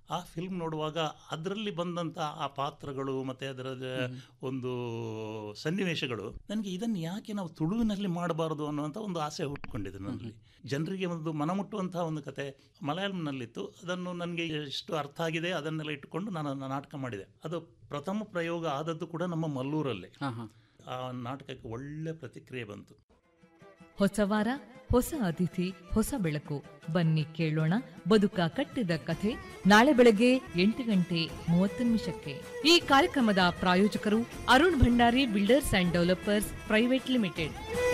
ಆ ಫಿಲ್ಮ್ ನೋಡುವಾಗ ಅದರಲ್ಲಿ ಬಂದಂಥ ಆ ಪಾತ್ರಗಳು ಮತ್ತು ಅದರ ಒಂದು ಸನ್ನಿವೇಶಗಳು ನನಗೆ ಇದನ್ನು ಯಾಕೆ ನಾವು ತುಳುವಿನಲ್ಲಿ ಮಾಡಬಾರದು ಅನ್ನುವಂಥ ಒಂದು ಆಸೆ ಹುಟ್ಕೊಂಡಿದೆ ನನ್ನಲ್ಲಿ ಜನರಿಗೆ ಒಂದು ಮನಮುಟ್ಟುವಂತಹ ಒಂದು ಕತೆ ಮಲಯಾಳಂನಲ್ಲಿತ್ತು ಅದನ್ನು ನನಗೆ ಎಷ್ಟು ಅರ್ಥ ಆಗಿದೆ ಅದನ್ನೆಲ್ಲ ಇಟ್ಟುಕೊಂಡು ನಾನು ಆ ನಾಟಕ ಮಾಡಿದೆ ಅದು ಪ್ರಥಮ ಪ್ರಯೋಗ ಆದದ್ದು ಕೂಡ ನಮ್ಮ ಮಲ್ಲೂರಲ್ಲಿ ಹಾ ಹಾ ಆ ನಾಟಕಕ್ಕೆ ಒಳ್ಳೆ ಪ್ರತಿಕ್ರಿಯೆ ಬಂತು ಹೊಸ ವಾರ ಹೊಸ ಅತಿಥಿ ಹೊಸ ಬೆಳಕು ಬನ್ನಿ ಕೇಳೋಣ ಬದುಕ ಕಟ್ಟಿದ ಕಥೆ ನಾಳೆ ಬೆಳಗ್ಗೆ ಎಂಟು ಗಂಟೆ ಮೂವತ್ತು ನಿಮಿಷಕ್ಕೆ ಈ ಕಾರ್ಯಕ್ರಮದ ಪ್ರಾಯೋಜಕರು Arun Bhandari builders and developers private limited